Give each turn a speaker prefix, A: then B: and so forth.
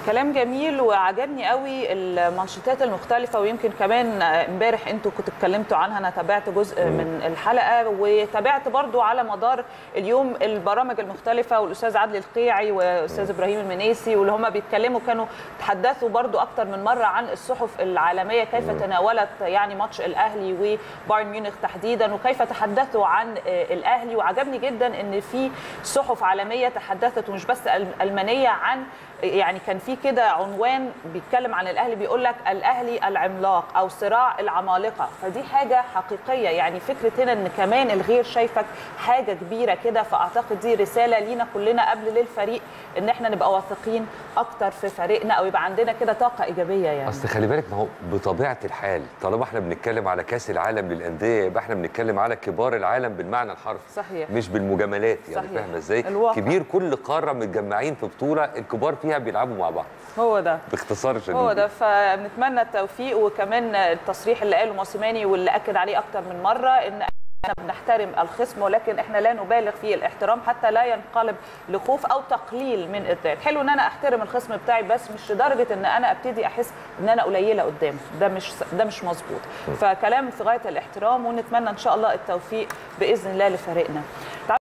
A: كلام جميل وعجبني قوي المانشيتات المختلفه ويمكن كمان امبارح انتوا كنتوا اتكلمتوا عنها انا تابعت جزء من الحلقه وتابعت برضو على مدار اليوم البرامج المختلفه والاستاذ عادل القيعي والاستاذ ابراهيم المنيسي واللي هم بيتكلموا كانوا تحدثوا برضو اكتر من مره عن الصحف العالميه كيف تناولت يعني ماتش الاهلي وبايرن ميونخ تحديدا وكيف تحدثوا عن الاهلي وعجبني جدا ان في صحف عالميه تحدثت ومش بس المانيه عن يعني كان في كده عنوان بيتكلم عن الاهلي بيقول لك الاهلي العملاق او صراع العمالقه فدي حاجه حقيقيه يعني فكره هنا ان كمان الغير شايفك حاجه كبيره كده فاعتقد دي رساله لينا كلنا قبل للفريق ان احنا نبقى واثقين اكتر في فريقنا او يبقى عندنا كده طاقه ايجابيه يعني
B: اصل خلي بالك ما هو بطبيعه الحال طالما احنا بنتكلم على كاس العالم للانديه يبقى احنا بنتكلم على كبار العالم بالمعنى الحرفي
A: صحيح
B: مش بالمجاملات يعني
A: صحيح.
B: فاهمه ازاي
A: الواقع.
B: كبير كل قاره متجمعين في بطوله الكبار فيها بيلعبوا مع بعض
A: هو ده
B: باختصار شديد
A: هو ده فبنتمنى التوفيق وكمان التصريح اللي قاله موسيماني واللي اكد عليه اكتر من مره ان احنا بنحترم الخصم ولكن احنا لا نبالغ في الاحترام حتى لا ينقلب لخوف او تقليل من الذات حلو ان انا احترم الخصم بتاعي بس مش لدرجه ان انا ابتدي احس ان انا قليله قدامه ده مش ده مش مظبوط فكلام في غايه الاحترام ونتمنى ان شاء الله التوفيق باذن الله لفريقنا